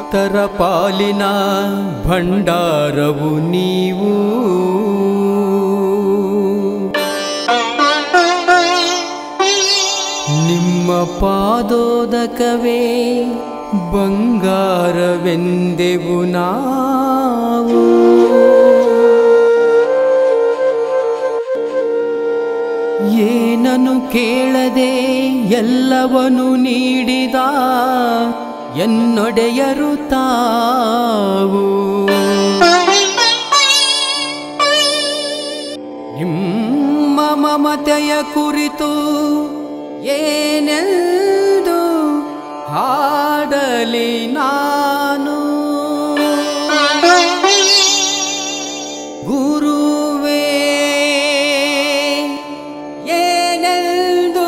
ಭಕ್ತರ ಪಾಲಿನ ಭಂಡಾರವು ನೀವು ನಿಮ್ಮ ಪಾದೋದಕವೇ ಬಂಗಾರವೆಂದೆವು ನಾವು ಏನನು ಕೇಳದೆ ಎಲ್ಲವನು ನೀಡಿದ ಎನ್ನೊಡೆಯರು ತಾವು ನಿಮ್ಮ ಮಮತೆಯ ಕುರಿತು ಏನೆಂದು ಹಾಡಲಿ ನಾನು ಗುರುವೇ ಏನೆಂದು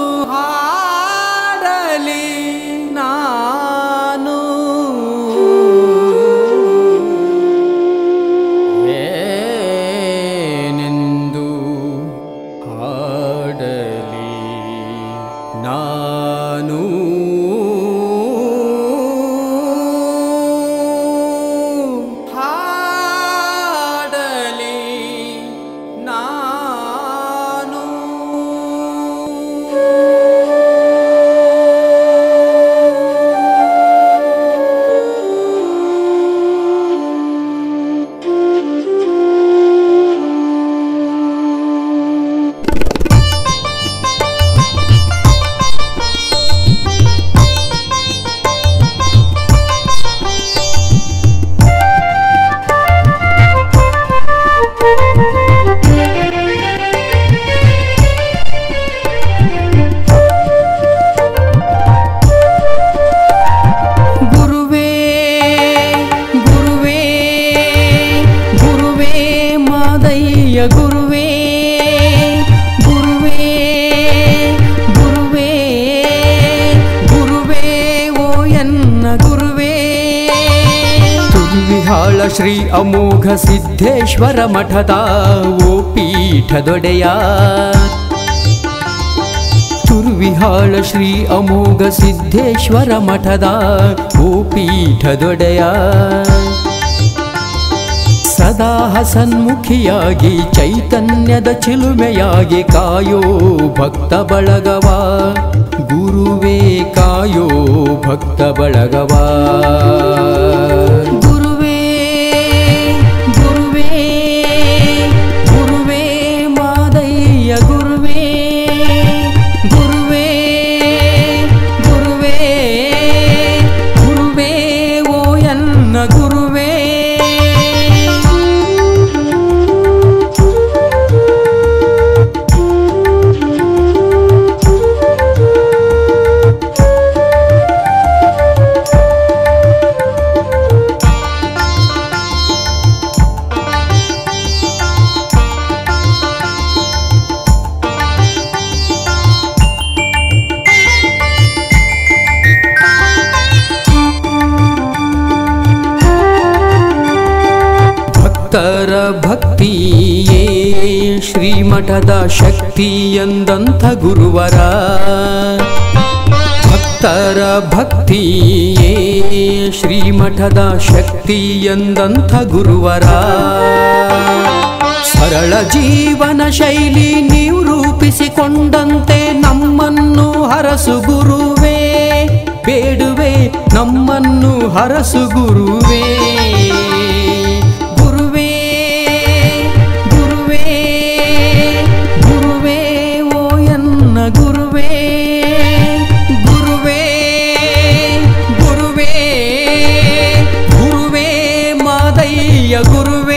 ಹಾಡಲಿ ನಾನು ಏನೆಂದು ಹಾಡಲಿ ನಾನು ಹಾಡಲಿ ನಾನು ಗುರುವೇ ಗುರುವೇ ಗುರುವೇ ಮಾದಯ್ಯ ಗುರುವೇ ಗುರುವೇ ಗುರುವೇ ಗುರುವೇ ಓ ಎನ್ನ ಗುರುವೇ ತುರ್ವಿಹಾಳ ಶ್ರೀ ಅಮೋಘ ಸಿದ್ದೇಶ್ವರ ಮಠದ ಓ ಪೀಠದೊಡೆಯ ತುರ್ವಿಹಾಳ ಶ್ರೀ ಅಮೋಘ ಸಿದ್ದೇಶ್ವರ ಮಠದ ಓ ಪೀಠದೊಡೆಯ ಸದಾ ಹಸನ್ಮುಖಿಯಾಗಿ ಚೈತನ್ಯದ ಚಿಲುಮೆಯಾಗಿ ಕಾಯೋ ಭಕ್ತ ಬಳಗವ ಗುರುವೇ ಕಾಯೋ ಭಕ್ತ ಬಳಗವ ಗುರುವೇ ಗುರುವೇ ಗುರುವೇ ಮಾದಯ್ಯ ಗುರುವೇ ಗುರುವೇ ಗುರುವೇ ಗುರುವೇ ಓ ಎನ್ನ ಗುರುವೇ ಭಕ್ತರ ಭಕ್ತಿಯೇ ಶ್ರೀಮಠದ ಶಕ್ತಿ ಎಂದಂಥ ಗುರುವರ ಭಕ್ತರ ಭಕ್ತಿಯೇ ಶ್ರೀಮಠದ ಶಕ್ತಿ ಎಂದಂಥ ಗುರುವರ ಸರಳ ಜೀವನ ಶೈಲಿ ನೀವು ರೂಪಿಸಿಕೊಂಡಂತೆ ನಮ್ಮನ್ನು ಹರಸು ಗುರುವೇ ಬೇಡುವೆ ನಮ್ಮನ್ನು ಹರಸು ಗುರುವೇ ಗುರುವೇ ಗುರುವೇ ಗುರುವೇ ಓ ಎನ್ನ ಗುರುವೇ ಗುರುವೇ ಗುರುವೇ ಗುರುವೇ ಮಾದಯ್ಯ ಗುರುವೇ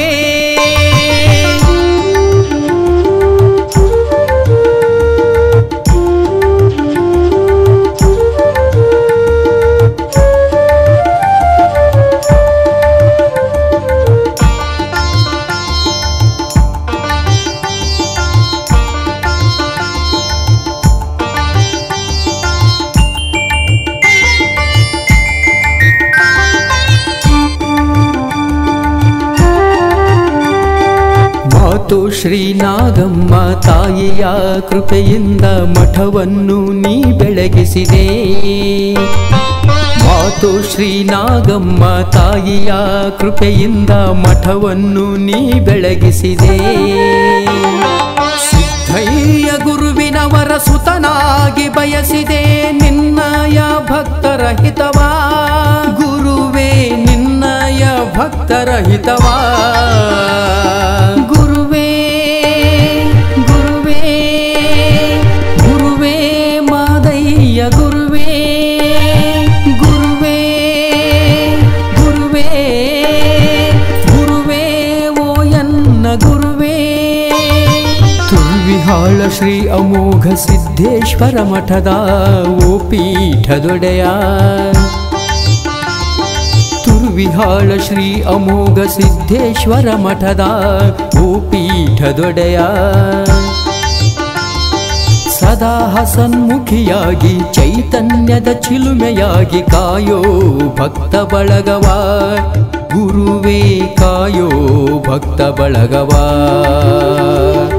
ಮಾತು ಶ್ರೀನಾಗಮ್ಮ ತಾಯಿಯ ಕೃಪೆಯಿಂದ ಮಠವನ್ನು ನೀ ಬೆಳಗಿಸಿದೆ ಮಾತು ಶ್ರೀನಾಗಮ್ಮ ತಾಯಿಯ ಕೃಪೆಯಿಂದ ಮಠವನ್ನು ನೀ ಬೆಳಗಿಸಿದೆ ಸಿದ್ಧಯ್ಯ ಗುರುವಿನವರ ಸುತನಾಗಿ ಬಯಸಿದೆ ನಿನ್ನಯ ಭಕ್ತರ ಹಿತವಾ ಗುರುವೇ ನಿನ್ನಯ ಭಕ್ತರ ಹಿತವಾ ಗುರುವೇ ಗುರುವೇ ಗುರುವೇ ಮಾದಯ್ಯ ಗುರುವೇ ಗುರುವೇ ಗುರುವೇ ಗುರುವೇ ಓ ಎನ್ನ ಗುರುವೇ ತುರ್ವಿಹಾಳ ಶ್ರೀ ಅಮೋಘ ಸಿದ್ದೇಶ್ವರ ಮಠದ ಓ ಪೀಠದೊಡೆಯ ತುರ್ವಿಹಾಳ ಶ್ರೀ ಅಮೋಘ ಸಿದ್ದೇಶ್ವರ ಮಠದ ಓ ಪೀಠದೊಡೆಯ ಸದಾ ಹಸನ್ಮುಖಿಯಾಗಿ ಚೈತನ್ಯದ ಚಿಲುಮೆಯಾಗಿ ಕಾಯೋ ಭಕ್ತ ಬಳಗವ ಗುರುವೇ ಕಾಯೋ ಭಕ್ತ ಬಳಗವ